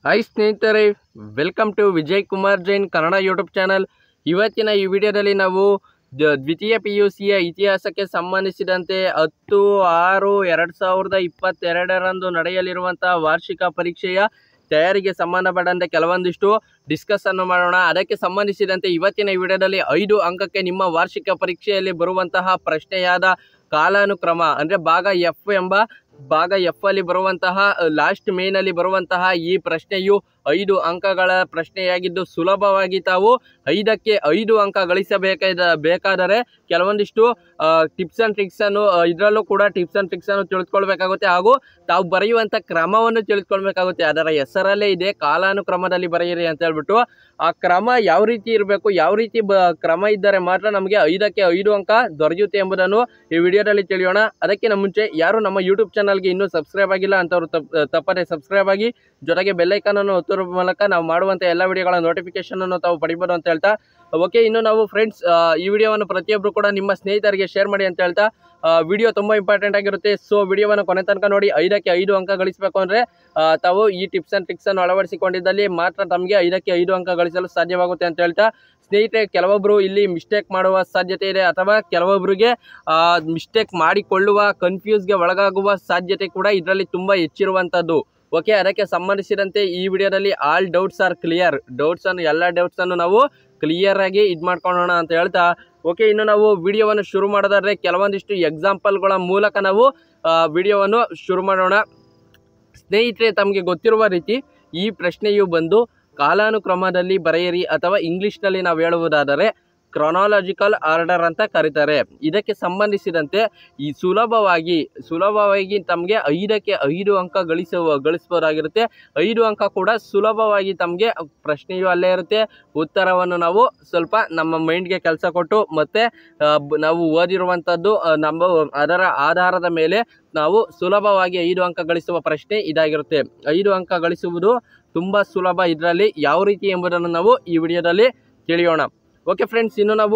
hi ಸ್ನೇಹಿತರೆ welcome to Vijay Kumar Jain Kannada YouTube channel ಇವತ್ತಿನ ಈ ವಿಡಿಯೋದಲ್ಲಿ ನಾವು ದ- ದ್ವಿತೀಯ ಪಿ ಯು ಸಿಯ ಇತಿಹಾಸಕ್ಕೆ ಸಂಬಂಧಿಸಿದಂತೆ ಹತ್ತು ಆರು ಎರಡು ಸಾವಿರದ ಇಪ್ಪತ್ತೆರಡರಂದು ನಡೆಯಲಿರುವಂತಹ ವಾರ್ಷಿಕ ಪರೀಕ್ಷೆಯ ತಯಾರಿಗೆ ಸಂಬಂಧಪಟ್ಟಂತೆ ಕೆಲವೊಂದಿಷ್ಟು ಡಿಸ್ಕಸ್ ಅನ್ನು ಮಾಡೋಣ ಅದಕ್ಕೆ ಸಂಬಂಧಿಸಿದಂತೆ ಇವತ್ತಿನ ಈ ವಿಡಿಯೋದಲ್ಲಿ ಐದು ಅಂಕಕ್ಕೆ ನಿಮ್ಮ ವಾರ್ಷಿಕ ಪರೀಕ್ಷೆಯಲ್ಲಿ ಬರುವಂತಹ ಪ್ರಶ್ನೆಯಾದ ಕಾಲಾನುಕ್ರಮ ಅಂದರೆ ಭಾಗ ಎಫ್ ಎಂಬ ಭಾಗ ಎಫ್ ಅಲ್ಲಿ ಬರುವಂತಹ ಲಾಸ್ಟ್ ಮೇನ್ ಅಲ್ಲಿ ಬರುವಂತಹ ಈ ಪ್ರಶ್ನೆಯು ಐದು ಅಂಕಗಳ ಪ್ರಶ್ನೆಯಾಗಿದ್ದು ಸುಲಭವಾಗಿ ತಾವು ಐದಕ್ಕೆ ಐದು ಅಂಕ ಗಳಿಸಬೇಕಾದ ಬೇಕಾದರೆ ಕೆಲವೊಂದಿಷ್ಟು ಟಿಪ್ಸ್ ಅಂಡ್ ಟ್ರಿಕ್ಸ್ ಅನ್ನು ಇದರಲ್ಲೂ ಕೂಡ ಟಿಪ್ಸ್ ಅಂಡ್ ಟ್ರಿಕ್ಸ್ ಅನ್ನು ತಿಳಿದುಕೊಳ್ಬೇಕಾಗುತ್ತೆ ಹಾಗೂ ತಾವು ಬರೆಯುವಂಥ ಕ್ರಮವನ್ನು ತಿಳಿದುಕೊಳ್ಬೇಕಾಗುತ್ತೆ ಅದರ ಹೆಸರಲ್ಲೇ ಇದೆ ಕಾಲಾನುಕ್ರಮದಲ್ಲಿ ಬರೆಯಿರಿ ಅಂತ ಹೇಳ್ಬಿಟ್ಟು ಆ ಕ್ರಮ ಯಾವ ರೀತಿ ಇರಬೇಕು ಯಾವ ರೀತಿ ಬ ಕ್ರಮ ಇದ್ದರೆ ಮಾತ್ರ ನಮಗೆ ಐದಕ್ಕೆ ಐದು ಅಂಕ ದೊರೆಯುತ್ತೆ ಎಂಬುದನ್ನು ಈ ವಿಡಿಯೋದಲ್ಲಿ ತಿಳಿಯೋಣ ಅದಕ್ಕಿಂತ ಮುಂಚೆ ಯಾರು ನಮ್ಮ ಯೂಟ್ಯೂಬ್ ಚಾನಲ್ಗೆ ಇನ್ನೂ ಸಬ್ಸ್ಕ್ರೈಬ್ ಆಗಿಲ್ಲ ಅಂತವರು ತಪ್ ತಪ್ಪದೆ ಸಬ್ಸ್ಕ್ರೈಬ್ ಆಗಿ ಜೊತೆಗೆ ಬೆಲ್ಲೈಕನ್ ಅನ್ನು ಒತ್ತುವ ಮೂಲಕ ನಾವು ಮಾಡುವಂಥ ಎಲ್ಲ ವಿಡಿಯೋಗಳ ನೋಟಿಫಿಕೇಶನ್ ಅನ್ನು ತಾವು ಪಡಿಬೋದು ಅಂತ ಹೇಳ್ತಾ ಓಕೆ ಇನ್ನು ನಾವು ಫ್ರೆಂಡ್ಸ್ ಈ ವಿಡಿಯೋವನ್ನು ಪ್ರತಿಯೊಬ್ಬರು ಕೂಡ ನಿಮ್ಮ ಸ್ನೇಹಿತರಿಗೆ ಶೇರ್ ಮಾಡಿ ಅಂತ ಹೇಳ್ತಾ ವಿಡಿಯೋ ತುಂಬ ಇಂಪಾರ್ಟೆಂಟ್ ಆಗಿರುತ್ತೆ ಸೊ ವಿಡಿಯೋವನ್ನು ಕೊನೆ ತನಕ ನೋಡಿ ಐದಕ್ಕೆ ಐದು ಅಂಕ ಗಳಿಸಬೇಕು ಅಂದರೆ ತಾವು ಈ ಟಿಪ್ಸ್ ಆ್ಯಂಡ್ ಟ್ರಿಕ್ಸ್ ಅನ್ನು ಅಳವಡಿಸಿಕೊಂಡಿದ್ದಲ್ಲಿ ಮಾತ್ರ ತಮಗೆ ಐದಕ್ಕೆ ಐದು ಅಂಕ ಗಳಿಸಲು ಸಾಧ್ಯವಾಗುತ್ತೆ ಅಂತ ಹೇಳ್ತಾ ಸ್ನೇಹಿತರೆ ಕೆಲವೊಬ್ಬರು ಇಲ್ಲಿ ಮಿಸ್ಟೇಕ್ ಮಾಡುವ ಸಾಧ್ಯತೆ ಇದೆ ಅಥವಾ ಕೆಲವೊಬ್ಬರಿಗೆ ಮಿಸ್ಟೇಕ್ ಮಾಡಿಕೊಳ್ಳುವ ಕನ್ಫ್ಯೂಸ್ಗೆ ಒಳಗಾಗುವ ಸಾಧ್ಯತೆ ಕೂಡ ಇದರಲ್ಲಿ ತುಂಬ ಹೆಚ್ಚಿರುವಂಥದ್ದು ಓಕೆ ಅದಕ್ಕೆ ಸಂಬಂಧಿಸಿದಂತೆ ಈ ವಿಡಿಯೋದಲ್ಲಿ all doubts are clear doubts ಅನ್ನು ಎಲ್ಲ ಡೌಟ್ಸ್ ಅನ್ನು ನಾವು ಕ್ಲಿಯರ್ ಆಗಿ ಇದು ಮಾಡ್ಕೊಳ್ಳೋಣ ಅಂತ ಹೇಳ್ತಾ ಓಕೆ ಇನ್ನು ನಾವು ವಿಡಿಯೋವನ್ನು ಶುರು ಮಾಡೋದಾದ್ರೆ ಕೆಲವೊಂದಿಷ್ಟು ಎಕ್ಸಾಂಪಲ್ಗಳ ಮೂಲಕ ನಾವು ವಿಡಿಯೋವನ್ನು ಶುರು ಮಾಡೋಣ ಸ್ನೇಹಿತರೆ ತಮಗೆ ಗೊತ್ತಿರುವ ರೀತಿ ಈ ಪ್ರಶ್ನೆಯು ಬಂದು ಕಾಲಾನುಕ್ರಮದಲ್ಲಿ ಬರೆಯಿರಿ ಅಥವಾ ಇಂಗ್ಲಿಷ್ನಲ್ಲಿ ನಾವು ಹೇಳುವುದಾದರೆ ಕ್ರೊನಾಲಜಿಕಲ್ ಆರ್ಡರ್ ಅಂತ ಕರೀತಾರೆ ಇದಕ್ಕೆ ಸಂಬಂಧಿಸಿದಂತೆ ಈ ಸುಲಭವಾಗಿ ಸುಲಭವಾಗಿ ತಮಗೆ ಐದಕ್ಕೆ ಐದು ಅಂಕ ಗಳಿಸುವ ಗಳಿಸ್ಬೋದಾಗಿರುತ್ತೆ ಐದು ಅಂಕ ಕೂಡ ಸುಲಭವಾಗಿ ತಮಗೆ ಪ್ರಶ್ನೆಯು ಅಲ್ಲೇ ಇರುತ್ತೆ ಉತ್ತರವನ್ನು ನಾವು ಸ್ವಲ್ಪ ನಮ್ಮ ಮೈಂಡ್ಗೆ ಕೆಲಸ ಕೊಟ್ಟು ಮತ್ತು ನಾವು ಓದಿರುವಂಥದ್ದು ಆ, ನಮ್ಮ ಅದರ ಆಧಾರದ ಮೇಲೆ ನಾವು ಸುಲಭವಾಗಿ ಐದು ಅಂಕ ಗಳಿಸುವ ಪ್ರಶ್ನೆ ಇದಾಗಿರುತ್ತೆ ಐದು ಅಂಕ ಗಳಿಸುವುದು ತುಂಬ ಸುಲಭ ಇದರಲ್ಲಿ ಯಾವ ರೀತಿ ಎಂಬುದನ್ನು ನಾವು ಈ ವಿಡಿಯೋದಲ್ಲಿ ತಿಳಿಯೋಣ ಓಕೆ ಫ್ರೆಂಡ್ಸ್ ಇನ್ನು ನಾವು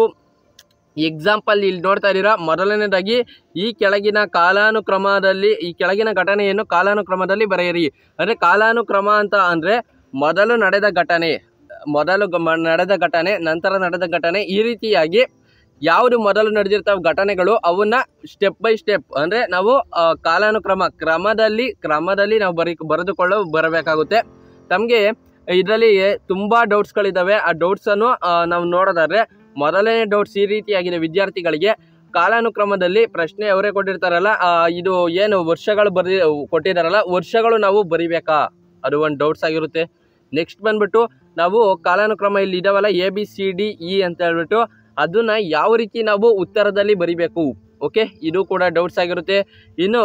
ಎಕ್ಸಾಂಪಲ್ ಇಲ್ಲಿ ನೋಡ್ತಾ ಇದ್ದೀರಾ ಮೊದಲನೇದಾಗಿ ಈ ಕೆಳಗಿನ ಕಾಲಾನುಕ್ರಮದಲ್ಲಿ ಈ ಕೆಳಗಿನ ಘಟನೆಯನ್ನು ಕಾಲಾನುಕ್ರಮದಲ್ಲಿ ಬರೆಯಿರಿ ಅಂದರೆ ಕಾಲಾನುಕ್ರಮ ಅಂತ ಅಂದರೆ ಮೊದಲು ನಡೆದ ಘಟನೆ ಮೊದಲು ಗ- ಮ- ನಡೆದ ಘಟನೆ ನಂತರ ನಡೆದ ಘಟನೆ ಈ ರೀತಿಯಾಗಿ ಯಾವುದು ಮೊದಲು ನಡೆದಿರ್ತಾವೆ ಘಟನೆಗಳು ಅವನ್ನ ಸ್ಟೆಪ್ ಬೈ ಸ್ಟೆಪ್ ಅಂದರೆ ನಾವು ಆ, ಕಾಲಾನುಕ್ರಮ ಕ್ರಮದಲ್ಲಿ ಕ್ರಮದಲ್ಲಿ ನಾವು ಬರಿ ಬರೆದುಕೊಳ್ಳೋ ಬರಬೇಕಾಗುತ್ತೆ ತಮಗೆ ಇದರಲ್ಲಿ ತುಂಬ ಡೌಟ್ಸ್ಗಳಿದ್ದಾವೆ ಆ ಡೌಟ್ಸನ್ನು ನಾವು ನೋಡೋದಾದ್ರೆ ಮೊದಲನೇ ಡೌಟ್ಸ್ ಈ ರೀತಿಯಾಗಿದೆ ವಿದ್ಯಾರ್ಥಿಗಳಿಗೆ ಕಾಲಾನುಕ್ರಮದಲ್ಲಿ ಪ್ರಶ್ನೆ ಅವರೇ ಕೊಟ್ಟಿರ್ತಾರಲ್ಲ ಆ, ಇದು ಏನು ವರ್ಷಗಳು ಬರಿ ಕೊಟ್ಟಿದ್ದಾರಲ್ಲ ವರ್ಷಗಳು ನಾವು ಬರಿಬೇಕಾ ಅದು ಒಂದು ಡೌಟ್ಸ್ ಆಗಿರುತ್ತೆ ನೆಕ್ಸ್ಟ್ ಬಂದ್ಬಿಟ್ಟು ನಾವು ಕಾಲಾನುಕ್ರಮ ಇಲ್ಲಿ ಇದಾವಲ್ಲ A B C D E ಅಂತ ಹೇಳ್ಬಿಟ್ಟು ಅದನ್ನ ಯಾವ ರೀತಿ ನಾವು ಉತ್ತರದಲ್ಲಿ ಬರಿಬೇಕು ಓಕೆ ಇದು ಕೂಡ ಡೌಟ್ಸ್ ಆಗಿರುತ್ತೆ ಇನ್ನು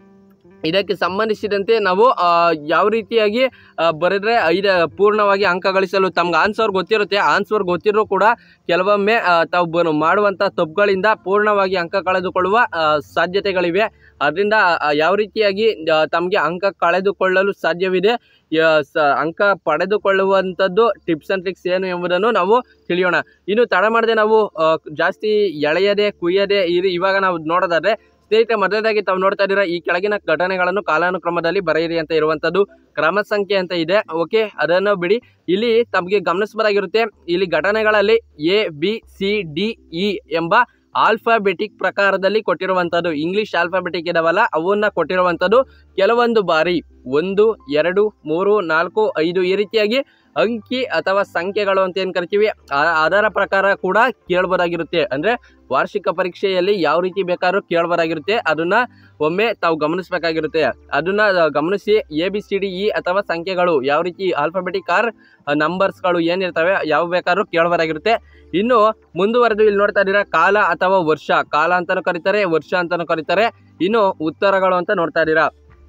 ಇದಕ್ಕೆ ಸಂಬಂಧಿಸಿದಂತೆ ನಾವು ಆ, ಯಾವ ರೀತಿಯಾಗಿ ಆ, ಬರೆದ್ರೆ ಐದು ಪೂರ್ಣವಾಗಿ ಅಂಕ ಗಳಿಸಲು ತಮ್ಗೆ ಆನ್ಸರ್ ಗೊತ್ತಿರುತ್ತೆ ಆನ್ಸರ್ ಗೊತ್ತಿರೋ ಕೂಡ ಕೆಲವೊಮ್ಮೆ ಆ, ತಾವು ಬ ಮಾಡುವಂಥ ತಪ್ಪುಗಳಿಂದ ಪೂರ್ಣವಾಗಿ ಅಂಕ ಕಳೆದುಕೊಳ್ಳುವ ಆ, ಸಾಧ್ಯತೆಗಳಿವೆ ಅದರಿಂದ ಆ, ಯಾವ ರೀತಿಯಾಗಿ ತಮಗೆ ಅಂಕ ಕಳೆದುಕೊಳ್ಳಲು ಸಾಧ್ಯವಿದೆ ಯ- ಸ- ಅಂಕ ಪಡೆದುಕೊಳ್ಳುವಂಥದ್ದು ಟಿಪ್ಸ್ ಆ್ಯಂಡ್ ಟ್ರಿಕ್ಸ್ ಏನು ಎಂಬುದನ್ನು ನಾವು ತಿಳಿಯೋಣ ಇನ್ನು ತಡ ಮಾಡದೆ ನಾವು ಆ, ಜಾಸ್ತಿ ಎಳೆಯದೆ ಕುಯ್ಯದೆ ಇರಿ ಇವಾಗ ನಾವು ನೋಡೋದಾದ್ರೆ ಸ್ನೇಹಿತರೆ ಮೊದಲದಾಗಿ ತಾವು ನೋಡ್ತಾ ಇದ್ದೀರಾ ಈ ಕೆಳಗಿನ ಘಟನೆಗಳನ್ನು ಕಾಲಾನುಕ್ರಮದಲ್ಲಿ ಬರೆಯಿರಿ ಅಂತ ಇರುವಂಥದ್ದು ಕ್ರಮ ಸಂಖ್ಯೆ ಅಂತ ಇದೆ ಓಕೆ ಅದನ್ನು ಬಿಡಿ ಇಲ್ಲಿ ತಮಗೆ ಗಮನಿಸಬಹುದಾಗಿರುತ್ತೆ ಇಲ್ಲಿ ಘಟನೆಗಳಲ್ಲಿ A B C D E ಎಂಬ ಆಲ್ಫಾಬೆಟಿಕ್ ಪ್ರಕಾರದಲ್ಲಿ ಕೊಟ್ಟಿರುವಂಥದ್ದು ಇಂಗ್ಲಿಷ್ ಆಲ್ಫಾಬೆಟಿಕ್ ಇದಾವಲ್ಲ ಅವನ್ನ ಕೊಟ್ಟಿರುವಂಥದ್ದು ಕೆಲವೊಂದು ಬಾರಿ ಒಂದು ಎರಡು ಮೂರು ನಾಲ್ಕು ಐದು ಈ ರೀತಿಯಾಗಿ ಅಂಕಿ ಅಥವಾ ಸಂಖ್ಯೆಗಳು ಅಂತ ಏನು ಕರಿತೀವಿ ಆ- ಅದರ ಪ್ರಕಾರ ಕೂಡ ಕೇಳ್ಬೋದಾಗಿರುತ್ತೆ ಅಂದರೆ ವಾರ್ಷಿಕ ಪರೀಕ್ಷೆಯಲ್ಲಿ ಯಾವ ರೀತಿ ಬೇಕಾದ್ರೂ ಕೇಳ್ಬೋದಾಗಿರುತ್ತೆ ಅದನ್ನ ಒಮ್ಮೆ ತಾವು ಗಮನಿಸಬೇಕಾಗಿರುತ್ತೆ ಅದನ್ನ ಗಮನಿಸಿ A B C D E ಅಥವಾ ಸಂಖ್ಯೆಗಳು ಯಾವ ರೀತಿ ಆಲ್ಫಾಬೆಟಿಕ್ ಆರ್ ನಂಬರ್ಸ್ಗಳು ಏನಿರ್ತವೆ ಯಾವ ಬೇಕಾದ್ರೂ ಕೇಳ್ಬೋದಾಗಿರುತ್ತೆ ಇನ್ನು ಮುಂದುವರೆದು ಇಲ್ಲಿ ನೋಡ್ತಾ ಇದ್ದೀರಾ ಕಾಲ ಅಥವಾ ವರ್ಷ ಕಾಲ ಅಂತಾನು ಕರೀತಾರೆ ವರ್ಷ ಅಂತಾನು ಕರೀತಾರೆ ಇನ್ನು ಉತ್ತರಗಳು ಅಂತ ನೋಡ್ತಾ ಇದ್ದೀರಾ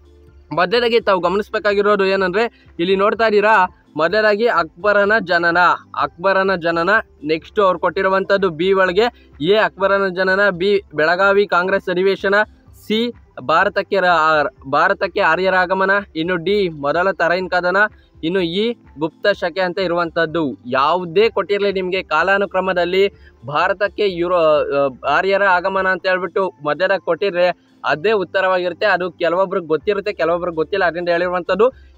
ಮೊದಲಾಗಿ ತಾವು ಗಮನಿಸಬೇಕಾಗಿರೋದು ಏನಂದ್ರೆ ಇಲ್ಲಿ ನೋಡ್ತಾ ಇದ್ದೀರಾ ಮೊದಲಾಗಿ ಅಕ್ಬರನ ಜನನ ಅಕ್ಬರನ ಜನನ ನೆಕ್ಸ್ಟ್ ಅವ್ರು ಕೊಟ್ಟಿರುವಂಥದ್ದು ಬಿ ಒಳಗೆ ಎ ಅಕ್ಬರನ ಜನನ ಬಿ ಬೆಳಗಾವಿ ಕಾಂಗ್ರೆಸ್ ಅಧಿವೇಶನ ಸಿ ಭಾರತಕ್ಕೆ ರ- ಆ- ಭಾರತಕ್ಕೆ ಆರ್ಯರ ಆಗಮನ ಇನ್ನು ಡಿ ಮೊದಲ ತರೈನ್ ಕದನ ಇನ್ನು ಈ ಗುಪ್ತ ಶಕೆ ಅಂತ ಇರುವಂಥದ್ದು ಯಾವುದೇ ಕೊಟ್ಟಿರಲಿ ನಿಮಗೆ ಕಾಲಾನುಕ್ರಮದಲ್ಲಿ ಭಾರತಕ್ಕೆ ಯುರೋ ಆ, ಆರ್ಯರ ಆಗಮನ ಅಂತ ಹೇಳ್ಬಿಟ್ಟು ಮಧ್ಯದಾಗ ಕೊಟ್ಟಿದ್ರೆ ಅದೇ ಉತ್ತರವಾಗಿರುತ್ತೆ ಅದು ಕೆಲವೊಬ್ರಿಗೆ ಗೊತ್ತಿರುತ್ತೆ ಕೆಲವೊಬ್ರಿಗೆ ಗೊತ್ತಿಲ್ಲ ಅದರಿಂದ ಹೇಳಿರುವಂಥದ್ದು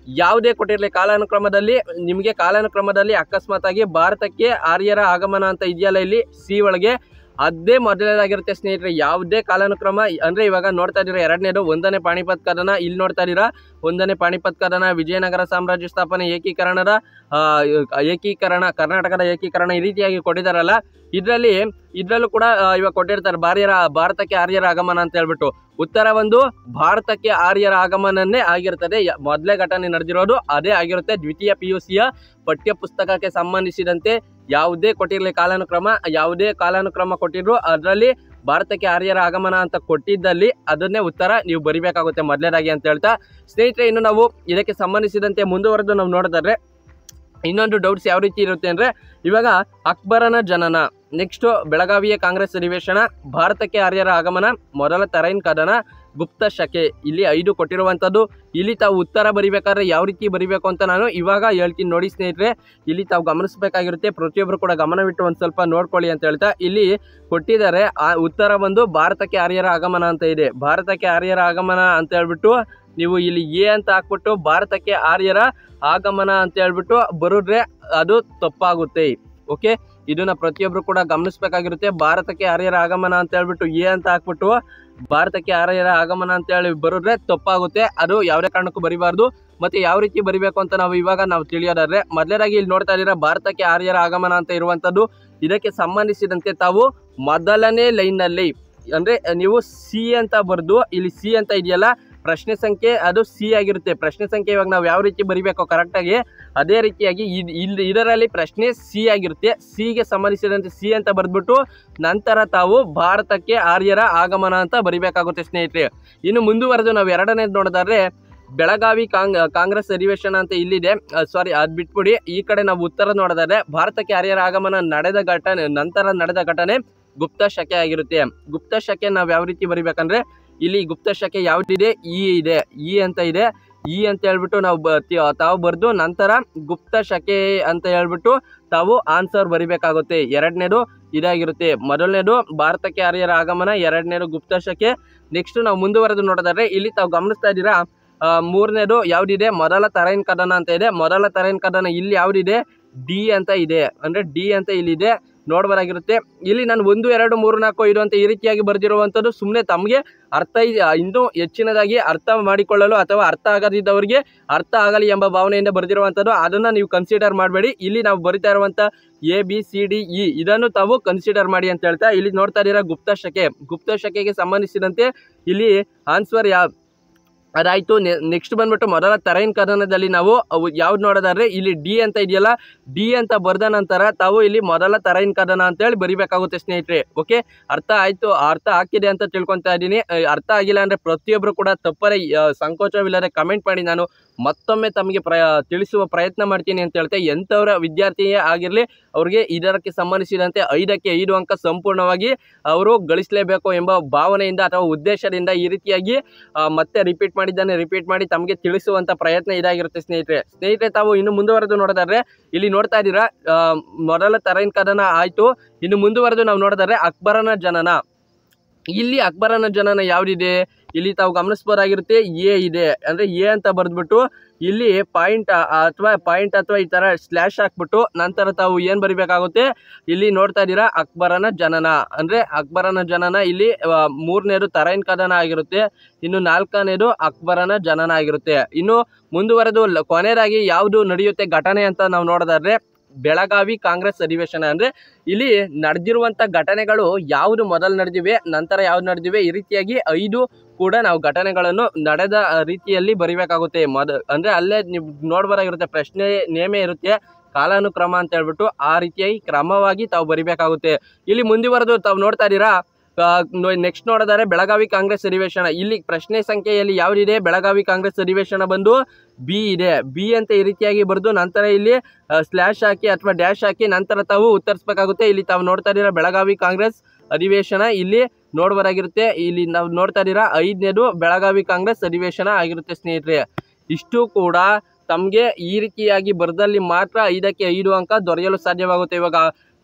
ಯಾವುದೇ ಕೊಟ್ಟಿರಲಿ ಕಾಲಾನುಕ್ರಮದಲ್ಲಿ ನಿಮಗೆ ಕಾಲಾನುಕ್ರಮದಲ್ಲಿ ಅಕಸ್ಮಾತ್ ಆಗಿ ಭಾರತಕ್ಕೆ ಆರ್ಯರ ಆಗಮನ ಅಂತ ಇದೆಯಲ್ಲ ಇಲ್ಲಿ ಸಿ ಒಳಗೆ ಅದೇ ಮೊದಲನೇದಾಗಿರುತ್ತೆ ಸ್ನೇಹಿತರೆ ಯಾವುದೇ ಕಾಲಾನುಕ್ರಮ ಅಂದರೆ ಇವಾಗ ನೋಡ್ತಾ ಇದ್ದೀರಾ ಎರಡನೇದು ಒಂದನೇ ಪಾಣಿಪತ್ ಕದನ ಇಲ್ಲಿ ನೋಡ್ತಾ ಇದ್ದೀರಾ ಒಂದನೇ ಪಾಣಿಪತ್ ಕದನ ವಿಜಯನಗರ ಸಾಮ್ರಾಜ್ಯ ಸ್ಥಾಪನೆ ಏಕೀಕರಣದ ಆ, ಏಕೀಕರಣ ಕರ್ನಾಟಕದ ಏಕೀಕರಣ ಈ ರೀತಿಯಾಗಿ ಕೊಟ್ಟಿದ್ದಾರಲ್ಲ ಇದರಲ್ಲಿ ಇದರಲ್ಲೂ ಕೂಡ ಆ, ಇವಾಗ ಕೊಟ್ಟಿರ್ತಾರೆ ಭಾರ್ಯರ ಭಾರತಕ್ಕೆ ಆರ್ಯರ ಆಗಮನ ಅಂತ ಹೇಳ್ಬಿಟ್ಟು ಉತ್ತರ ಒಂದು ಭಾರತಕ್ಕೆ ಆರ್ಯರ ಆಗಮನನೇ ಆಗಿರ್ತದೆ ಯ- ಮೊದಲೇ ಘಟನೆ ನಡೆದಿರೋದು ಅದೇ ಆಗಿರುತ್ತೆ ದ್ವಿತೀಯ ಪಿ ಯು ಸಿಯ ಪಠ್ಯ ಪುಸ್ತಕಕ್ಕೆ ಸಂಬಂಧಿಸಿದಂತೆ ಯಾವುದೇ ಕೊಟ್ಟಿರಲಿ ಕಾಲಾನುಕ್ರಮ ಯಾವುದೇ ಕಾಲಾನುಕ್ರಮ ಕೊಟ್ಟಿದ್ರು ಅದರಲ್ಲಿ ಭಾರತಕ್ಕೆ ಆರ್ಯರ ಆಗಮನ ಅಂತ ಕೊಟ್ಟಿದ್ದಲ್ಲಿ ಅದನ್ನೇ ಉತ್ತರ ನೀವು ಬರಿಬೇಕಾಗುತ್ತೆ ಮೊದಲನೇದಾಗಿ ಅಂತ ಹೇಳ್ತಾ ಸ್ನೇಹಿತರೆ ಇನ್ನು ನಾವು ಇದಕ್ಕೆ ಸಂಬಂಧಿಸಿದಂತೆ ಮುಂದುವರೆದು ನಾವು ನೋಡಿದ್ರೆ ಇನ್ನೊಂದು ಡೌಟ್ಸ್ ಯಾವ ರೀತಿ ಇರುತ್ತೆ ಅಂದರೆ ಇವಾಗ ಅಕ್ಬರನ ಜನನ ನೆಕ್ಸ್ಟು ಬೆಳಗಾವಿಯ ಕಾಂಗ್ರೆಸ್ ಅಧಿವೇಶನ ಭಾರತಕ್ಕೆ ಆರ್ಯರ ಆಗಮನ ಮೊದಲ ತರೈನ್ ಕದನ ಗುಪ್ತ ಶಕೆ ಇಲ್ಲಿ ಐದು ಕೊಟ್ಟಿರುವಂಥದ್ದು ಇಲ್ಲಿ ತಾವು ಉತ್ತರ ಬರಿಬೇಕಾದ್ರೆ ಯಾವ ರೀತಿ ಬರಿಬೇಕು ಅಂತ ನಾನು ಇವಾಗ ಹೇಳ್ತೀನಿ ನೋಡಿ ಸ್ನೇಹಿತರೆ ಇಲ್ಲಿ ತಾವು ಗಮನಿಸಬೇಕಾಗಿರುತ್ತೆ ಪ್ರತಿಯೊಬ್ಬರು ಕೂಡ ಗಮನವಿಟ್ಟು ಒಂದು ಸ್ವಲ್ಪ ನೋಡ್ಕೊಳ್ಳಿ ಅಂತ ಹೇಳ್ತಾ ಇಲ್ಲಿ ಕೊಟ್ಟಿದ್ದಾರೆ ಆ ಉತ್ತರ ಬಂದು ಭಾರತಕ್ಕೆ ಆರ್ಯರ ಆಗಮನ ಅಂತ ಇದೆ ಭಾರತಕ್ಕೆ ಆರ್ಯರ ಆಗಮನ ಅಂತ ಹೇಳ್ಬಿಟ್ಟು ನೀವು ಇಲ್ಲಿ ಎ ಅಂತ ಹಾಕ್ಬಿಟ್ಟು ಭಾರತಕ್ಕೆ ಆರ್ಯರ ಆಗಮನ ಅಂತ ಹೇಳ್ಬಿಟ್ಟು ಬರೋದ್ರೆ ಅದು ತಪ್ಪಾಗುತ್ತೆ ಓಕೆ ಇದನ್ನ ಪ್ರತಿಯೊಬ್ಬರು ಕೂಡ ಗಮನಿಸಬೇಕಾಗಿರುತ್ತೆ ಭಾರತಕ್ಕೆ ಆರ್ಯರ ಆಗಮನ ಅಂತ ಹೇಳ್ಬಿಟ್ಟು ಎ ಅಂತ ಹಾಕ್ಬಿಟ್ಟು ಭಾರತಕ್ಕೆ ಆರ್ಯರ ಆಗಮನ ಅಂತ ಹೇಳಿ ಬರೋದ್ರೆ ತಪ್ಪಾಗುತ್ತೆ ಅದು ಯಾವುದೇ ಕಾರಣಕ್ಕೂ ಬರಿಬಾರ್ದು ಮತ್ತೆ ಯಾವ ರೀತಿ ಬರಿಬೇಕು ಅಂತ ನಾವು ಇವಾಗ ನಾವು ತಿಳಿಯೋದಾದ್ರೆ ಮೊದಲನೇದಾಗಿ ಇಲ್ಲಿ ನೋಡ್ತಾ ಇದ್ದೀರಾ ಭಾರತಕ್ಕೆ ಆರ್ಯರ ಆಗಮನ ಅಂತ ಇರುವಂತದ್ದು ಇದಕ್ಕೆ ಸಂಬಂಧಿಸಿದಂತೆ ತಾವು ಮೊದಲನೇ ಲೈನ್ನಲ್ಲಿ ಅಂದ್ರೆ ನೀವು ಸಿ ಅಂತ ಬರೆದು ಇಲ್ಲಿ ಸಿ ಅಂತ ಇದೆಯಲ್ಲ ಪ್ರಶ್ನೆ ಸಂಖ್ಯೆ ಅದು ಸಿ ಆಗಿರುತ್ತೆ ಪ್ರಶ್ನೆ ಸಂಖ್ಯೆ ಇವಾಗ ನಾವು ಯಾವ ರೀತಿ ಬರಿಬೇಕು ಕರೆಕ್ಟಾಗಿ ಅದೇ ರೀತಿಯಾಗಿ ಇದ್- ಇಲ್ಲಿ ಇದರಲ್ಲಿ ಪ್ರಶ್ನೆ ಸಿ ಆಗಿರುತ್ತೆ ಸಿಗೆ ಸಂಬಂಧಿಸಿದಂತೆ ಸಿ ಅಂತ ಬರೆದ್ಬಿಟ್ಟು ನಂತರ ತಾವು ಭಾರತಕ್ಕೆ ಆರ್ಯರ ಆಗಮನ ಅಂತ ಬರಿಬೇಕಾಗುತ್ತೆ ಸ್ನೇಹಿತರೆ ಇನ್ನು ಮುಂದುವರೆದು ನಾವು ಎರಡನೇದು ನೋಡೋದಾದ್ರೆ ಬೆಳಗಾವಿ ಕಾಂಗ್ ಕಾಂಗ್ರೆಸ್ ಅಧಿವೇಶನ ಅಂತ ಇಲ್ಲಿದೆ ಸಾರಿ ಅದು ಬಿಟ್ಬಿಡಿ ಈ ಕಡೆ ನಾವು ಉತ್ತರ ನೋಡೋದಾದ್ರೆ ಭಾರತಕ್ಕೆ ಆರ್ಯರ ಆಗಮನ ನಡೆದ ಘಟನೆ ನಂತರ ನಡೆದ ಘಟನೆ ಗುಪ್ತ ಶಕೆ ಆಗಿರುತ್ತೆ ಗುಪ್ತ ಶಕೆ ನಾವು ಯಾವ ರೀತಿ ಬರಿಬೇಕಂದ್ರೆ ಇಲ್ಲಿ ಗುಪ್ತ ಶಕೆ ಯಾವ್ದಿದೆ ಇ ಇದೆ ಇ ಅಂತ ಇದೆ ಇ ಅಂತ ಹೇಳ್ಬಿಟ್ಟು ನಾವು ಬ ತಿ- ತಾವು ಬರೆದು ನಂತರ ಗುಪ್ತ ಶಕೆ ಅಂತ ಹೇಳ್ಬಿಟ್ಟು ತಾವು ಆನ್ಸರ್ ಬರಿಬೇಕಾಗುತ್ತೆ ಎರಡನೇದು ಇದಾಗಿರುತ್ತೆ ಮೊದಲನೇದು ಭಾರತಕ್ಕೆ ಆರ್ಯರ ಆಗಮನ ಎರಡನೇದು ಗುಪ್ತ ಶಕೆ ನೆಕ್ಸ್ಟ್ ನಾವು ಮುಂದುವರೆದು ನೋಡೋದಾದ್ರೆ ಇಲ್ಲಿ ತಾವು ಗಮನಿಸ್ತಾ ಇದ್ದೀರಾ ಆ, ಮೂರನೇದು ಯಾವ್ದಿದೆ ಮೊದಲ ತರೈನ್ ಕದನ ಅಂತ ಇದೆ ಮೊದಲ ತರೈನ್ ಕದನ ಇಲ್ಲಿ ಯಾವ್ದಿದೆ ಡಿ ಅಂತ ಇದೆ ಅಂದ್ರೆ ಡಿ ಅಂತ ಇಲ್ಲಿದೆ ನೋಡ್ಬರಾಗಿರುತ್ತೆ ಇಲ್ಲಿ ನಾನು ಒಂದು ಎರಡು ಮೂರು ನಾಲ್ಕು ಐದು ಅಂತ ಈ ರೀತಿಯಾಗಿ ಬರೆದಿರುವಂಥದ್ದು ಸುಮ್ಮನೆ ತಮಗೆ ಅರ್ಥ ಇ- ಇನ್ನೂ ಹೆಚ್ಚಿನದಾಗಿ ಅರ್ಥ ಮಾಡಿಕೊಳ್ಳಲು ಅಥವಾ ಅರ್ಥ ಆಗದಿದ್ದವರಿಗೆ ಅರ್ಥ ಆಗಲಿ ಎಂಬ ಭಾವನೆಯಿಂದ ಬರೆದಿರುವಂಥದ್ದು ಅದನ್ನು ನೀವು ಕನ್ಸಿಡರ್ ಮಾಡಬೇಡಿ ಇಲ್ಲಿ ನಾವು ಬರಿತಾ ಇರುವಂಥ A B C D E ಇದನ್ನು ತಾವು ಕನ್ಸಿಡರ್ ಮಾಡಿ ಅಂತ ಹೇಳ್ತಾ ಇಲ್ಲಿ ನೋಡ್ತಾ ಇದ್ದೀರಾ ಗುಪ್ತ ಶಕೆ ಗುಪ್ತ ಶಕೆಗೆ ಸಂಬಂಧಿಸಿದಂತೆ ಇಲ್ಲಿ ಆನ್ಸರ್ ಯಾವ ಅದಾಯ್ತು ನೆಕ್ಸ್ಟ್ ಬಂದ್ಬಿಟ್ಟು ಮೊದಲ ತರೈನ್ ಕದನದಲ್ಲಿ ನಾವು ಅವು ಯಾವ್ದು ನೋಡೋದಾದ್ರೆ ಇಲ್ಲಿ ಡಿ ಅಂತ ಇದೆಯಲ್ಲ ಡಿ ಅಂತ ಬರೆದ ನಂತರ ತಾವು ಇಲ್ಲಿ ಮೊದಲ ತರೈನ್ ಕದನ ಅಂತೇಳಿ ಬರಿಬೇಕಾಗುತ್ತೆ ಸ್ನೇಹಿತರೆ ಓಕೆ ಅರ್ಥ ಆಯ್ತು ಅರ್ಥ ಆಗ್ತಿದೆ ಅಂತ ತಿಳ್ಕೊತಾ ಇದ್ದೀನಿ ಅಹ್, ಅರ್ಥ ಆಗಿಲ್ಲ ಅಂದ್ರೆ ಪ್ರತಿಯೊಬ್ಬರು ಕೂಡ ತಪ್ಪರೆ ಅಹ್, ಸಂಕೋಚವಿಲ್ಲದೆ ಕಮೆಂಟ್ ಮಾಡಿ ನಾನು ಮತ್ತೊಮ್ಮೆ ತಮಗೆ ಪ್ರ ತಿಳಿಸುವ ಪ್ರಯತ್ನ ಮಾಡ್ತೀನಿ ಅಂತ ಹೇಳ್ತೆ ಎಂಥವರ ವಿದ್ಯಾರ್ಥಿಯೇ ಆಗಿರಲಿ ಅವ್ರಿಗೆ ಇದಕ್ಕೆ ಸಂಬಂಧಿಸಿದಂತೆ ಐದಕ್ಕೆ ಐದು ಅಂಕ ಸಂಪೂರ್ಣವಾಗಿ ಅವರು ಗಳಿಸಲೇಬೇಕು ಎಂಬ ಭಾವನೆಯಿಂದ ಅಥವಾ ಉದ್ದೇಶದಿಂದ ಈ ರೀತಿಯಾಗಿ ಆ, ಮತ್ತೆ ರಿಪೀಟ್ ಮಾಡಿದ್ದಾನೆ ರಿಪೀಟ್ ಮಾಡಿ ತಮಗೆ ತಿಳಿಸುವಂತ ಪ್ರಯತ್ನ ಇದಾಗಿರುತ್ತೆ ಸ್ನೇಹಿತರೆ ಸ್ನೇಹಿತರೆ ತಾವು ಇನ್ನು ಮುಂದುವರೆದು ನೋಡೋದಾದ್ರೆ ಇಲ್ಲಿ ನೋಡ್ತಾ ಇದ್ದೀರಾ ಆ, ಮೊದಲ ತರೈನ್ ಕದನ ಆಯ್ತು ಇನ್ನು ಮುಂದುವರೆದು ನಾವು ನೋಡೋದಾದ್ರೆ ಅಕ್ಬರನ ಜನನ ಇಲ್ಲಿ ಅಕ್ಬರನ ಜನನ ಯಾವ್ದಿದೆ ಇಲ್ಲಿ ತಾವು ಗಮನಿಸ್ಬೋದಾಗಿರುತ್ತೆ ಎ ಇದೆ ಅಂದ್ರೆ ಎ ಅಂತ ಬರೆದ್ಬಿಟ್ಟು ಇಲ್ಲಿ ಪಾಯಿಂಟ್ ಅಥವಾ ಪಾಯಿಂಟ್ ಅಥವಾ ಈ ತರ ಸ್ಲ್ಯಾಶ್ ಹಾಕ್ಬಿಟ್ಟು ನಂತರ ತಾವು ಏನ್ ಬರಿಬೇಕಾಗುತ್ತೆ ಇಲ್ಲಿ ನೋಡ್ತಾ ಇದ್ದೀರಾ ಅಕ್ಬರನ ಜನನ ಅಂದ್ರೆ ಅಕ್ಬರನ ಜನನ ಇಲ್ಲಿ ಆ, ಮೂರನೇದು ತರೈನ್ ಕದನ ಆಗಿರುತ್ತೆ ಇನ್ನು ನಾಲ್ಕನೇದು ಅಕ್ಬರನ ಜನನ ಆಗಿರುತ್ತೆ ಇನ್ನು ಮುಂದುವರೆದು ಲ- ಕೊನೆಯದಾಗಿ ಯಾವುದು ನಡೆಯುತ್ತೆ ಘಟನೆ ಅಂತ ನಾವು ನೋಡೋದಾದ್ರೆ ಬೆಳಗಾವಿ ಕಾಂಗ್ರೆಸ್ ಅಧಿವೇಶನ ಅಂದ್ರೆ ಇಲ್ಲಿ ನಡೆದಿರುವಂತ ಘಟನೆಗಳು ಯಾವುದು ಮೊದಲು ನಡೆದಿವೆ ನಂತರ ಯಾವ್ದು ನಡೆದಿವೆ ಈ ರೀತಿಯಾಗಿ ಐದು ಕೂಡ ನಾವು ಘಟನೆಗಳನ್ನು ನಡೆದ ಆ, ರೀತಿಯಲ್ಲಿ ಬರಿಬೇಕಾಗುತ್ತೆ ಮೊದ ಅಂದ್ರೆ ಅಲ್ಲೇ ನೀವು ನೋಡ್ಬರಾಗಿರುತ್ತೆ ಪ್ರಶ್ನೆ ನೇಮೆ ಇರುತ್ತೆ ಕಾಲಾನುಕ್ರಮ ಅಂತ ಹೇಳ್ಬಿಟ್ಟು ಆ ರೀತಿಯಾಗಿ ಕ್ರಮವಾಗಿ ತಾವು ಬರಿಬೇಕಾಗುತ್ತೆ ಇಲ್ಲಿ ಮುಂದುವರೆದು ತಾವು ನೋಡ್ತಾ ಇದ್ದೀರಾ ನೆಕ್ಸ್ಟ್ ನೋಡೋದಾದ್ರೆ ಬೆಳಗಾವಿ ಕಾಂಗ್ರೆಸ್ ಅಧಿವೇಶನ ಇಲ್ಲಿ ಪ್ರಶ್ನೆ ಸಂಖ್ಯೆಯಲ್ಲಿ ಯಾವ್ದಿದೆ ಬೆಳಗಾವಿ ಕಾಂಗ್ರೆಸ್ ಅಧಿವೇಶನ ಬಂದು ಬಿ ಇದೆ ಬಿ ಅಂತ ಈ ರೀತಿಯಾಗಿ ಬರೆದು ನಂತರ ಇಲ್ಲಿ ಸ್ಲ್ಯಾಶ್ ಹಾಕಿ ಅಥವಾ ಡ್ಯಾಶ್ ಹಾಕಿ ನಂತರ ತಾವು ಉತ್ತರಿಸಬೇಕಾಗುತ್ತೆ ಇಲ್ಲಿ ತಾವು ನೋಡ್ತಾ ಇದ್ದೀರಾ ಬೆಳಗಾವಿ ಕಾಂಗ್ರೆಸ್ ಅಧಿವೇಶನ ಇಲ್ಲಿ ನೋಡ್ಬರಾಗಿರುತ್ತೆ ಇಲ್ಲಿ ನಾವು ನೋಡ್ತಾ ಇದ್ದೀರಾ ಐದನೇದು ಬೆಳಗಾವಿ ಕಾಂಗ್ರೆಸ್ ಅಧಿವೇಶನ ಆಗಿರುತ್ತೆ ಸ್ನೇಹಿತರೆ ಇಷ್ಟು ಕೂಡ ತಮಗೆ ಈ ರೀತಿಯಾಗಿ ಬರೆದಲ್ಲಿ ಮಾತ್ರ ಐದಕ್ಕೆ ಐದು ಅಂಕ ದೊರೆಯಲು ಸಾಧ್ಯವಾಗುತ್ತೆ ಇವಾಗ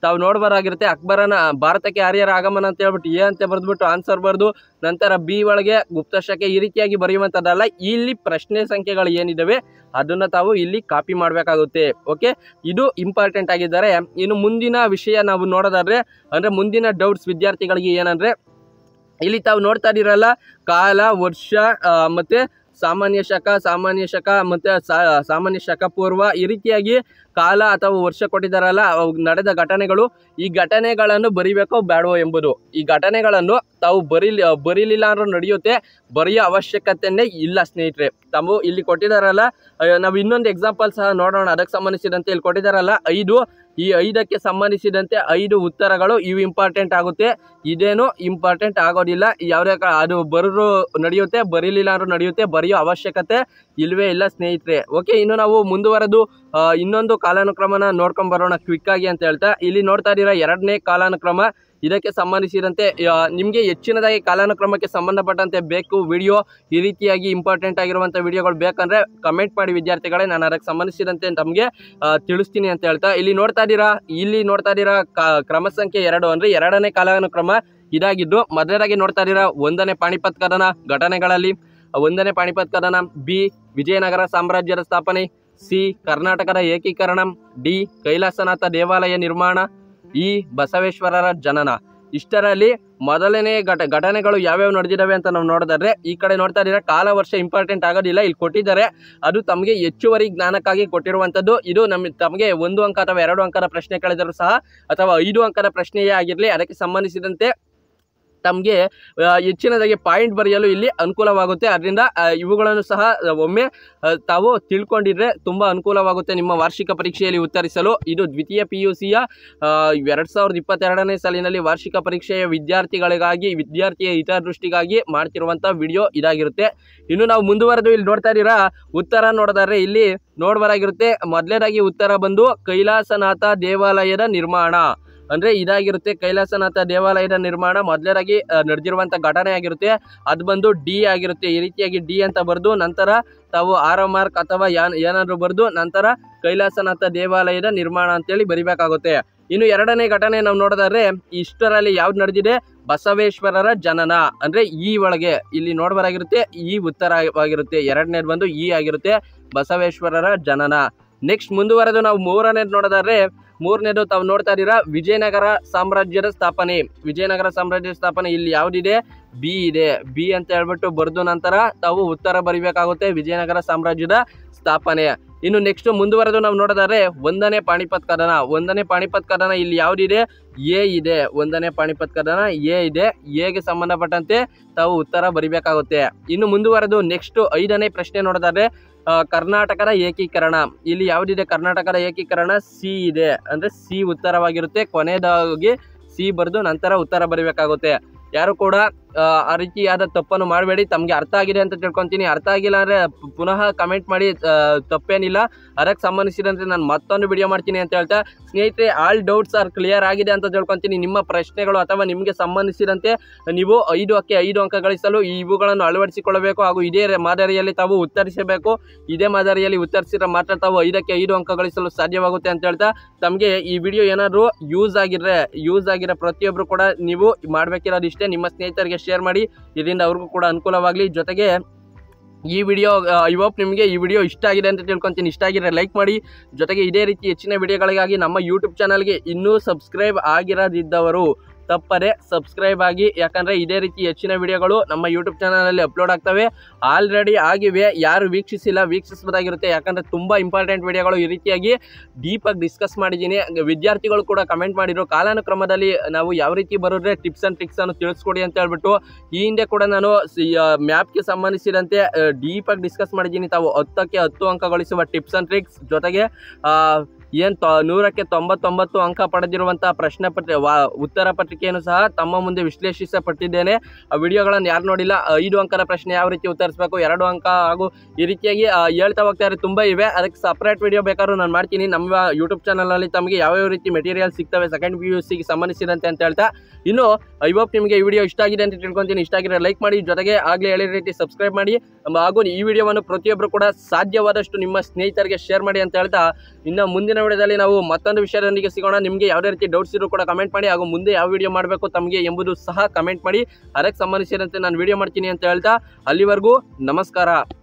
ತಾವು ನೋಡ್ಬರಾಗಿರುತ್ತೆ ಅಕ್ಬರನ ಭಾರತಕ್ಕೆ ಆರ್ಯರ ಆಗಮನ ಅಂತ ಹೇಳ್ಬಿಟ್ಟು ಎ ಅಂತ ಬರೆದ್ಬಿಟ್ಟು ಆನ್ಸರ್ ಬರೆದು ನಂತರ ಬಿ ಒಳಗೆ ಗುಪ್ತಶಕೆ ಈ ರೀತಿಯಾಗಿ ಬರೆಯುವಂಥದ್ದಲ್ಲ ಇಲ್ಲಿ ಪ್ರಶ್ನೆ ಸಂಖ್ಯೆಗಳು ಏನಿದಾವೆ ಅದನ್ನ ತಾವು ಇಲ್ಲಿ ಕಾಪಿ ಮಾಡಬೇಕಾಗುತ್ತೆ ಓಕೆ ಇದು ಇಂಪಾರ್ಟೆಂಟ್ ಆಗಿದ್ದಾರೆ ಇನ್ನು ಮುಂದಿನ ವಿಷಯ ನಾವು ನೋಡೋದಾದ್ರೆ ಅಂದ್ರೆ ಮುಂದಿನ ಡೌಟ್ಸ್ ವಿದ್ಯಾರ್ಥಿಗಳಿಗೆ ಏನಂದ್ರೆ ಇಲ್ಲಿ ತಾವು ನೋಡ್ತಾ ಇದ್ದೀರಲ್ಲ ಕಾಲ ವರ್ಷ ಆ, ಮತ್ತೆ ಸಾಮಾನ್ಯ ಶಕ ಸಾಮಾನ್ಯ ಶಕ ಮತ್ತೆ ಸಾ- ಸಾಮಾನ್ಯ ಶಕ ಪೂರ್ವ ಈ ರೀತಿಯಾಗಿ ಕಾಲ ಅಥವಾ ವರ್ಷ ಕೊಟ್ಟಿದ್ದಾರಲ್ಲ ಅವು ನಡೆದ ಘಟನೆಗಳು ಈ ಘಟನೆಗಳನ್ನು ಬರಿಬೇಕೋ ಬೇಡವೋ ಎಂಬುದು ಈ ಘಟನೆಗಳನ್ನು ತಾವು ಬರೀಲಿ ಬರೀಲಿಲ್ಲ ಅಂದ್ರೂ ನಡೆಯುತ್ತೆ ಬರೆಯೋ ಅವಶ್ಯಕತೆನೇ ಇಲ್ಲ ಸ್ನೇಹಿತರೆ ತಾವು ಇಲ್ಲಿ ಕೊಟ್ಟಿದ್ದಾರಲ್ಲ ಅಹ್, ನಾವು ಇನ್ನೊಂದು ಎಕ್ಸಾಂಪಲ್ ಸಹ ನೋಡೋಣ ಅದಕ್ಕೆ ಸಂಬಂಧಿಸಿದಂತೆ ಇಲ್ಲಿ ಕೊಟ್ಟಿದ್ದಾರಲ್ಲ ಐದು ಈ ಐದಕ್ಕೆ ಸಂಬಂಧಿಸಿದಂತೆ ಐದು ಉತ್ತರಗಳು ಇವು ಇಂಪಾರ್ಟೆಂಟ್ ಆಗುತ್ತೆ ಇದೇನು ಇಂಪಾರ್ಟೆಂಟ್ ಆಗೋದಿಲ್ಲ ಯಾವುದೇ ಕಾ- ಅದು ಬರೋರು ನಡೆಯುತ್ತೆ ಬರೀಲಿಲ್ಲ ಅಂದ್ರೂ ನಡೆಯುತ್ತೆ ಬರೆಯೋ ಅವಶ್ಯಕತೆ ಇಲ್ವೇ ಇಲ್ಲ ಸ್ನೇಹಿತರೆ ಓಕೆ ಇನ್ನು ನಾವು ಮುಂದುವರೆದು ಆ, ಇನ್ನೊಂದು ಕಾಲಾನುಕ್ರಮನ ನೋಡ್ಕೊಂಡ್ ಬರೋಣ ಕ್ವಿಕ್ ಆಗಿ ಅಂತ ಹೇಳ್ತಾ ಇಲ್ಲಿ ನೋಡ್ತಾ ಇದ್ದೀರಾ ಎರಡನೇ ಕಾಲಾನುಕ್ರಮ ಇದಕ್ಕೆ ಸಂಬಂಧಿಸಿದಂತೆ ಆ, ನಿಮ್ಗೆ ಹೆಚ್ಚಿನದಾಗಿ ಕಾಲಾನುಕ್ರಮಕ್ಕೆ ಸಂಬಂಧಪಟ್ಟಂತೆ ಬೇಕು ವಿಡಿಯೋ ಈ ರೀತಿಯಾಗಿ ಇಂಪಾರ್ಟೆಂಟ್ ಆಗಿರುವಂಥ ವಿಡಿಯೋಗಳು ಬೇಕಂದ್ರೆ ಕಮೆಂಟ್ ಮಾಡಿ ವಿದ್ಯಾರ್ಥಿಗಳೇ ನಾನು ಅದಕ್ಕೆ ಸಂಬಂಧಿಸಿದಂತೆ ತಮಗೆ ತಿಳಿಸ್ತೀನಿ ಅಂತ ಹೇಳ್ತಾ ಇಲ್ಲಿ ನೋಡ್ತಾ ಇದ್ದೀರಾ ಇಲ್ಲಿ ನೋಡ್ತಾ ಇದ್ದೀರಾ ಕ- ಕ್ರಮ ಸಂಖ್ಯೆ ಎರಡು ಅಂದ್ರೆ ಎರಡನೇ ಕಾಲಾನುಕ್ರಮ ಇದಾಗಿದ್ದು ಮೊದಲನೇದಾಗಿ ನೋಡ್ತಾ ಇದ್ದೀರಾ ಒಂದನೇ ಪಾಣಿಪತ್ ಕದನ ಘಟನೆಗಳಲ್ಲಿ ಒಂದನೇ ಪಾಣಿಪತ್ ಕದನ ಬಿ ವಿಜಯನಗರ ಸಾಮ್ರಾಜ್ಯದ ಸ್ಥಾಪನೆ ಸಿ ಕರ್ನಾಟಕದ ಏಕೀಕರಣ ಡಿ ಕೈಲಾಸನಾಥ ದೇವಾಲಯ ನಿರ್ಮಾಣ ಇ ಬಸವೇಶ್ವರರ ಜನನ ಇಷ್ಟರಲ್ಲಿ ಮೊದಲನೇ ಘಟ ಘಟನೆಗಳು ಯಾವ್ಯಾವ ನಡೆದಿದ್ದಾವೆ ಅಂತ ನಾವು ನೋಡಿದ್ರೆ ಈ ಕಡೆ ನೋಡ್ತಾ ಇದ್ದೀರಾ ಕಾಲ ವರ್ಷ ಇಂಪಾರ್ಟೆಂಟ್ ಆಗೋದಿಲ್ಲ ಇಲ್ಲಿ ಕೊಟ್ಟಿದ್ದಾರೆ ಅದು ತಮಗೆ ಹೆಚ್ಚುವರಿ ಜ್ಞಾನಕ್ಕಾಗಿ ಕೊಟ್ಟಿರುವಂಥದ್ದು ಇದು ನಮ್ಮ ತಮಗೆ ಒಂದು ಅಂಕ ಅಥವಾ ಎರಡು ಅಂಕದ ಪ್ರಶ್ನೆ ಕೇಳಿದರೂ ಸಹ ಅಥವಾ ಐದು ಅಂಕದ ಪ್ರಶ್ನೆಯೇ ಆಗಿರಲಿ ಅದಕ್ಕೆ ಸಂಬಂಧಿಸಿದಂತೆ ತಮಗೆ ಹೆಚ್ಚಿನದಾಗಿ ಪಾಯಿಂಟ್ ಬರೆಯಲು ಇಲ್ಲಿ ಅನುಕೂಲವಾಗುತ್ತೆ ಅದರಿಂದ ಆ, ಇವುಗಳನ್ನು ಸಹ ಒಮ್ಮೆ ಆ, ತಾವು ತಿಳ್ಕೊಂಡಿದ್ರೆ ತುಂಬ ಅನುಕೂಲವಾಗುತ್ತೆ ನಿಮ್ಮ ವಾರ್ಷಿಕ ಪರೀಕ್ಷೆಯಲ್ಲಿ ಉತ್ತರಿಸಲು ಇದು ದ್ವಿತೀಯ ಪಿ ಯು ಸಿಯ ಎರಡು ಸಾವಿರದ ಇಪ್ಪತ್ತೆರಡನೇ ಸಾಲಿನಲ್ಲಿ ವಾರ್ಷಿಕ ಪರೀಕ್ಷೆಯ ವಿದ್ಯಾರ್ಥಿಗಳಿಗಾಗಿ ವಿದ್ಯಾರ್ಥಿಯ ಹಿತದೃಷ್ಟಿಗಾಗಿ ಮಾಡ್ತಿರುವಂಥ ವಿಡಿಯೋ ಇದಾಗಿರುತ್ತೆ ಇನ್ನು ನಾವು ಮುಂದುವರೆದು ಇಲ್ಲಿ ನೋಡ್ತಾ ಇದ್ದೀರಾ ಉತ್ತರ ನೋಡಿದ್ರೆ ಇಲ್ಲಿ ನೋಡ್ಬರಾಗಿರುತ್ತೆ ಮೊದಲನೇದಾಗಿ ಉತ್ತರ ಬಂದು ಕೈಲಾಸನಾಥ ದೇವಾಲಯದ ನಿರ್ಮಾಣ ಅಂದ್ರೆ ಇದಾಗಿರುತ್ತೆ ಕೈಲಾಸನಾಥ ದೇವಾಲಯದ ನಿರ್ಮಾಣ ಮೊದಲನೇದಾಗಿ ನಡೆದಿರುವಂಥ ಘಟನೆ ಆಗಿರುತ್ತೆ ಅದು ಬಂದು ಡಿ ಆಗಿರುತ್ತೆ ಈ ರೀತಿಯಾಗಿ ಡಿ ಅಂತ ಬರೆದು ನಂತರ ತಾವು ಆರೋ ಮಾರ್ಕ್ ಅಥವಾ ಯಾನ್ ಏನಾದರೂ ಬರೆದು ನಂತರ ಕೈಲಾಸನಾಥ ದೇವಾಲಯದ ನಿರ್ಮಾಣ ಅಂತೇಳಿ ಬರಿಬೇಕಾಗುತ್ತೆ ಇನ್ನು ಎರಡನೇ ಘಟನೆ ನಾವು ನೋಡೋದಾದ್ರೆ ಇಷ್ಟರಲ್ಲಿ ಯಾವ್ದು ನಡೆದಿದೆ ಬಸವೇಶ್ವರರ ಜನನ ಅಂದ್ರೆ ಈ ಒಳಗೆ ಇಲ್ಲಿ ನೋಡ್ಬರಾಗಿರುತ್ತೆ ಈ ಉತ್ತರವಾಗಿರುತ್ತೆ ಎರಡನೇದು ಬಂದು ಈ ಆಗಿರುತ್ತೆ ಬಸವೇಶ್ವರರ ಜನನ ನೆಕ್ಸ್ಟ್ ಮುಂದುವರೆದು ನಾವು ಮೂರನೇದು ನೋಡೋದಾದ್ರೆ ಮೂರನೇದು ತಾವು ನೋಡ್ತಾ ಇದ್ದೀರಾ ವಿಜಯನಗರ ಸಾಮ್ರಾಜ್ಯದ ಸ್ಥಾಪನೆ ವಿಜಯನಗರ ಸಾಮ್ರಾಜ್ಯದ ಸ್ಥಾಪನೆ ಇಲ್ಲಿ ಯಾವ್ದಿದೆ ಬಿ ಇದೆ ಬಿ ಅಂತ ಹೇಳ್ಬಿಟ್ಟು ಬರೆದು ನಂತರ ತಾವು ಉತ್ತರ ಬರಿಬೇಕಾಗುತ್ತೆ ವಿಜಯನಗರ ಸಾಮ್ರಾಜ್ಯದ ಸ್ಥಾಪನೆ ಇನ್ನು ನೆಕ್ಸ್ಟ್ ಮುಂದುವರೆದು ನಾವು ನೋಡೋದಾದ್ರೆ ಒಂದನೇ ಪಾಣಿಪತ್ ಕದನ ಒಂದನೇ ಪಾಣಿಪತ್ ಕದನ ಇಲ್ಲಿ ಯಾವ್ದಿದೆ ಎ ಇದೆ ಒಂದನೇ ಪಾಣಿಪತ್ ಕದನ ಎ ಇದೆ ಎಗೆ ಸಂಬಂಧಪಟ್ಟಂತೆ ತಾವು ಉತ್ತರ ಬರಿಬೇಕಾಗುತ್ತೆ ಇನ್ನು ಮುಂದುವರೆದು ನೆಕ್ಸ್ಟ್ ಐದನೇ ಪ್ರಶ್ನೆ ನೋಡೋದಾದ್ರೆ ಆ, ಕರ್ನಾಟಕದ ಏಕೀಕರಣ ಇಲ್ಲಿ ಯಾವ್ದಿದೆ ಕರ್ನಾಟಕದ ಏಕೀಕರಣ ಸಿ ಇದೆ ಅಂದ್ರೆ ಸಿ ಉತ್ತರವಾಗಿರುತ್ತೆ ಕೊನೆಯದಾಗಿ ಸಿ ಬರೆದು ನಂತರ ಉತ್ತರ ಬರಿಬೇಕಾಗುತ್ತೆ ಯಾರು ಕೂಡ ಆ, ಆ ರೀತಿಯಾದ ತಪ್ಪನ್ನು ಮಾಡಬೇಡಿ ತಮಗೆ ಅರ್ಥ ಆಗಿದೆ ಅಂತ ತಿಳ್ಕೊತೀನಿ ಅರ್ಥ ಆಗಿಲ್ಲ ಅಂದರೆ ಪುನಃ ಕಮೆಂಟ್ ಮಾಡಿ ಆ, ತಪ್ಪೇನಿಲ್ಲ ಅದಕ್ಕೆ ಸಂಬಂಧಿಸಿದಂತೆ ನಾನು ಮತ್ತೊಂದು ವಿಡಿಯೋ ಮಾಡ್ತೀನಿ ಅಂತ ಹೇಳ್ತಾ ಸ್ನೇಹಿತರೆ ಆಲ್ ಡೌಟ್ಸ್ ಆರ್ ಕ್ಲಿಯರ್ ಆಗಿದೆ ಅಂತ ತಿಳ್ಕೊತೀನಿ ನಿಮ್ಮ ಪ್ರಶ್ನೆಗಳು ಅಥವಾ ನಿಮಗೆ ಸಂಬಂಧಿಸಿದಂತೆ ನೀವು ಐದು ಅಕ್ಕೆ ಐದು ಅಂಕ ಗಳಿಸಲು ಇವುಗಳನ್ನು ಅಳವಡಿಸಿಕೊಳ್ಳಬೇಕು ಹಾಗೂ ಇದೇ ರೆ- ಮಾದರಿಯಲ್ಲಿ ತಾವು ಉತ್ತರಿಸಬೇಕು ಇದೇ ಮಾದರಿಯಲ್ಲಿ ಉತ್ತರಿಸಿದ್ರೆ ಮಾತ್ರ ತಾವು ಐದಕ್ಕೆ ಐದು ಅಂಕ ಗಳಿಸಲು ಸಾಧ್ಯವಾಗುತ್ತೆ ಅಂತ ಹೇಳ್ತಾ ತಮಗೆ ಈ ವಿಡಿಯೋ ಏನಾದರೂ ಯೂಸ್ ಆಗಿದ್ರೆ ಯೂಸ್ ಆಗಿರೋ ಪ್ರತಿಯೊಬ್ಬರು ಕೂಡ ನೀವು ಮಾಡಬೇಕಿರೋದು ಇಷ್ಟೇ ನಿಮ್ಮ ಸ್ನೇಹಿತರಿಗೆ ಶೇರ್ ಮಾಡಿ ಇದರಿಂದ ಅವ್ರಿಗೂ ಕೂಡ ಅನುಕೂಲವಾಗಲಿ ಜೊತೆಗೆ ಈ ವಿಡಿಯೋ ಐ ಹೋಪ್ ನಿಮಗೆ ಈ ವಿಡಿಯೋ ಇಷ್ಟ ಆಗಿದೆ ಅಂತ ತಿಳ್ಕೊತೀನಿ ಇಷ್ಟ ಆಗಿದ್ರೆ ಲೈಕ್ ಮಾಡಿ ಜೊತೆಗೆ ಇದೇ ರೀತಿ ಹೆಚ್ಚಿನ ವಿಡಿಯೋಗಳಿಗಾಗಿ ನಮ್ಮ ಯೂಟ್ಯೂಬ್ ಚಾನಲ್ಗೆ ಇನ್ನೂ ಸಬ್ಸ್ಕ್ರೈಬ್ ಆಗಿರದಿದ್ದವರು ತಪ್ಪದೆ ಸಬ್ಸ್ಕ್ರೈಬ್ ಆಗಿ ಯಾಕಂದರೆ ಇದೇ ರೀತಿ ಹೆಚ್ಚಿನ ವಿಡಿಯೋಗಳು ನಮ್ಮ ಯೂಟ್ಯೂಬ್ ಚಾನಲಲ್ಲಿ ಅಪ್ಲೋಡ್ ಆಗ್ತವೆ ಆಲ್ರೆಡಿ ಆಗಿವೆ ಯಾರು ವೀಕ್ಷಿಸಿಲ್ಲ ವೀಕ್ಷಿಸಬಹುದಾಗಿರುತ್ತೆ ಯಾಕಂದರೆ ತುಂಬ ಇಂಪಾರ್ಟೆಂಟ್ ವಿಡಿಯೋಗಳು ಈ ರೀತಿಯಾಗಿ ಡೀಪಾಗಿ ಡಿಸ್ಕಸ್ ಮಾಡಿದ್ದೀನಿ ವಿದ್ಯಾರ್ಥಿಗಳು ಕೂಡ ಕಮೆಂಟ್ ಮಾಡಿದ್ರು ಕಾಲಾನುಕ್ರಮದಲ್ಲಿ ನಾವು ಯಾವ ರೀತಿ ಬರೋದ್ರೆ ಟಿಪ್ಸ್ ಆ್ಯಂಡ್ ಟ್ರಿಕ್ಸನ್ನು ತಿಳಿಸ್ಕೊಡಿ ಅಂತ ಹೇಳ್ಬಿಟ್ಟು ಈ ಹಿಂದೆ ಕೂಡ ನಾನು ಮ್ಯಾಪ್ಗೆ ಸಂಬಂಧಿಸಿದಂತೆ ಡೀಪಾಗಿ ಡಿಸ್ಕಸ್ ಮಾಡಿದ್ದೀನಿ ತಾವು ಹತ್ತಕ್ಕೆ ಹತ್ತು ಅಂಕ ಗಳಿಸುವ ಟಿಪ್ಸ್ ಆ್ಯಂಡ್ ಟ್ರಿಕ್ಸ್ ಜೊತೆಗೆ ಏನು ತೊ ನೂರಕ್ಕೆ ತೊಂಬತ್ತೊಂಬತ್ತು ಅಂಕ ಪಡೆದಿರುವಂತಹ ಪ್ರಶ್ನೆ ಪತ್ರಿ ವಾ ಉತ್ತರ ಪತ್ರಿಕೆಯನ್ನು ಸಹ ತಮ್ಮ ಮುಂದೆ ವಿಶ್ಲೇಷಿಸಪಟ್ಟಿದ್ದೇನೆ ಆ ವಿಡಿಯೋಗಳನ್ನು ಯಾರು ನೋಡಿಲ್ಲ ಐದು ಅಂಕದ ಪ್ರಶ್ನೆ ಯಾವ ರೀತಿ ಉತ್ತರಿಸಬೇಕು ಎರಡು ಅಂಕ ಹಾಗೂ ಈ ರೀತಿಯಾಗಿ ಆ, ಹೇಳ್ತಾ ಹೋಗ್ತಾರೆ ತುಂಬ ಇವೆ ಅದಕ್ಕೆ ಸಪ್ರೇಟ್ ವಿಡಿಯೋ ಬೇಕಾದ್ರೂ ನಾನು ಮಾಡ್ತೀನಿ ನಮ್ಮ ಯೂಟ್ಯೂಬ್ ಚಾನಲಲ್ಲಿ ತಮಗೆ ಯಾವ್ಯಾವ ರೀತಿ ಮೆಟೀರಿಯಲ್ ಸಿಗ್ತವೆ ಸೆಕೆಂಡ್ ಪಿ ಯು ಸಿಗೆ ಸಂಬಂಧಿಸಿದಂತೆ ಅಂತ ಹೇಳ್ತಾ ಇನ್ನು ಐ ಹೋಪ್ ನಿಮಗೆ ಈ ವಿಡಿಯೋ ಇಷ್ಟ ಆಗಿದೆ ಅಂತ ತಿಳ್ಕೊತೀನಿ ಇಷ್ಟ ಆಗಿರೋ ಲೈಕ್ ಮಾಡಿ ಜೊತೆಗೆ ಆಗಲೇ ಹೇಳಿದ ರೀತಿ ಸಬ್ಸ್ಕ್ರೈಬ್ ಮಾಡಿ ಹಾಗೂ ಈ ವಿಡಿಯೋವನ್ನು ಪ್ರತಿಯೊಬ್ಬರು ಕೂಡ ಸಾಧ್ಯವಾದಷ್ಟು ನಿಮ್ಮ ಸ್ನೇಹಿತರಿಗೆ ಶೇರ್ ಮಾಡಿ ಅಂತ ಹೇಳ್ತಾ ಇನ್ನು ಮುಂದಿನ ವಿಡಿಯೋದಲ್ಲಿ ನಾವು ಮತ್ತೊಂದು ವಿಷಯದೊಂದಿಗೆ ಸಿಗೋಣ ನಿಮಗೆ ಯಾವುದೇ ರೀತಿ ಡೌಟ್ಸ್ ಇದ್ರೂ ಕೂಡ ಕಮೆಂಟ್ ಮಾಡಿ ಹಾಗೂ ಮುಂದೆ ಯಾವ ವಿಡಿಯೋ ಮಾಡಬೇಕು ತಮಗೆ ಎಂಬುದು ಸಹ ಕಮೆಂಟ್ ಮಾಡಿ ಅದಕ್ಕೆ ಸಂಬಂಧಿಸಿದಂತೆ ನಾನು ವಿಡಿಯೋ ಮಾಡ್ತೀನಿ ಅಂತ ಹೇಳ್ತಾ ಅಲ್ಲಿವರೆಗೂ ನಮಸ್ಕಾರ